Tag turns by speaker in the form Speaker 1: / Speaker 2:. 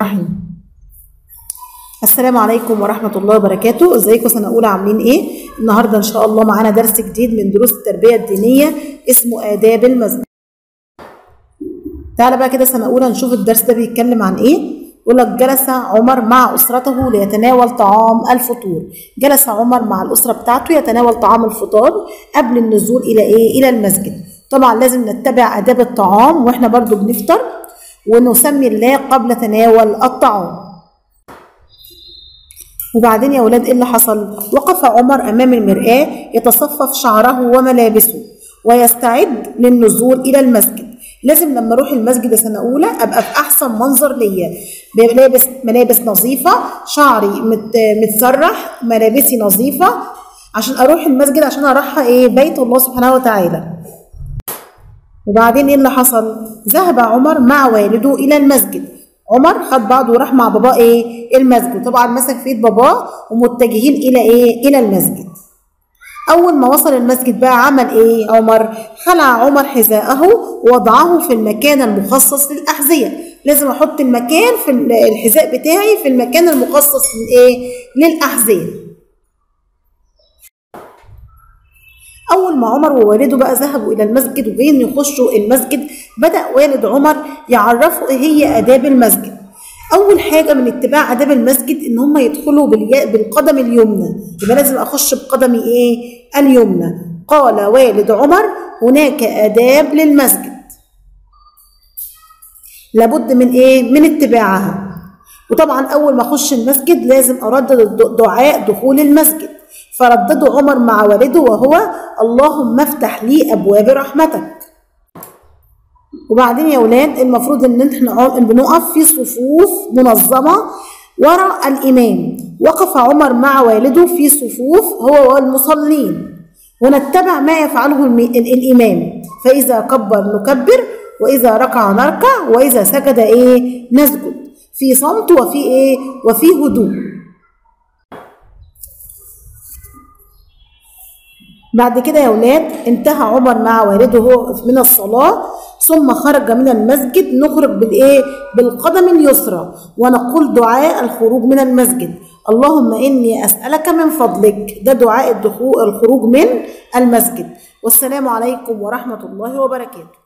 Speaker 1: الرحيم السلام عليكم ورحمة الله وبركاته ازيكم سنة أولى عاملين ايه النهاردة ان شاء الله معانا درس جديد من دروس التربية الدينية اسمه آداب المسجد تعالى بقى كده سنة أولى نشوف الدرس ده بيتكلم عن ايه يقول لك جلس عمر مع أسرته ليتناول طعام الفطور جلس عمر مع الأسرة بتاعته يتناول طعام الفطار قبل النزول إلى ايه إلى المسجد طبعا لازم نتبع آداب الطعام واحنا برضو بنفطر ونسمي الله قبل تناول الطعام وبعدين يا ولاد ايه اللي حصل وقف عمر امام المرآة يتصفف شعره وملابسه ويستعد للنزول الى المسجد لازم لما اروح المسجد يا سنه اولى ابقى في احسن منظر ليا لابس ملابس نظيفه شعري مت متسرح ملابسي نظيفه عشان اروح المسجد عشان اروح ايه بيت الله سبحانه وتعالى وبعدين ايه اللي حصل ذهب عمر مع والده الى المسجد عمر خد بعضه وراح مع باباه ايه المسجد طبعا مسك في ايد باباه ومتجهين الى ايه الى المسجد اول ما وصل المسجد بقى عمل ايه عمر خلع عمر حذاءه ووضعه في المكان المخصص للاحذيه لازم احط المكان في الحذاء بتاعي في المكان المخصص لايه للاحذيه أول ما عمر ووالده بقى ذهبوا إلى المسجد وجايين يخشوا المسجد بدأ والد عمر يعرفوا إيه هي آداب المسجد أول حاجة من اتباع آداب المسجد إن هم يدخلوا بالقدم اليمنى يبقى لازم أخش بقدمي إيه اليمنى قال والد عمر هناك آداب للمسجد لابد من إيه من اتباعها وطبعا أول ما أخش المسجد لازم أردد دعاء دخول المسجد فردده عمر مع والده وهو اللهم افتح لي ابواب رحمتك وبعدين يا ولاد المفروض ان احنا بنقف في صفوف منظمه وراء الامام وقف عمر مع والده في صفوف هو والمصلين ونتبع ما يفعله الامام فاذا كبر نكبر واذا ركع نركع واذا سجد ايه نسجد في صمت وفي ايه وفي هدوء بعد كده يا ولاد انتهى عمر مع والده من الصلاة ثم خرج من المسجد نخرج بالايه بالقدم اليسرى ونقول دعاء الخروج من المسجد اللهم اني اسالك من فضلك ده دعاء الدخول الخروج من المسجد والسلام عليكم ورحمه الله وبركاته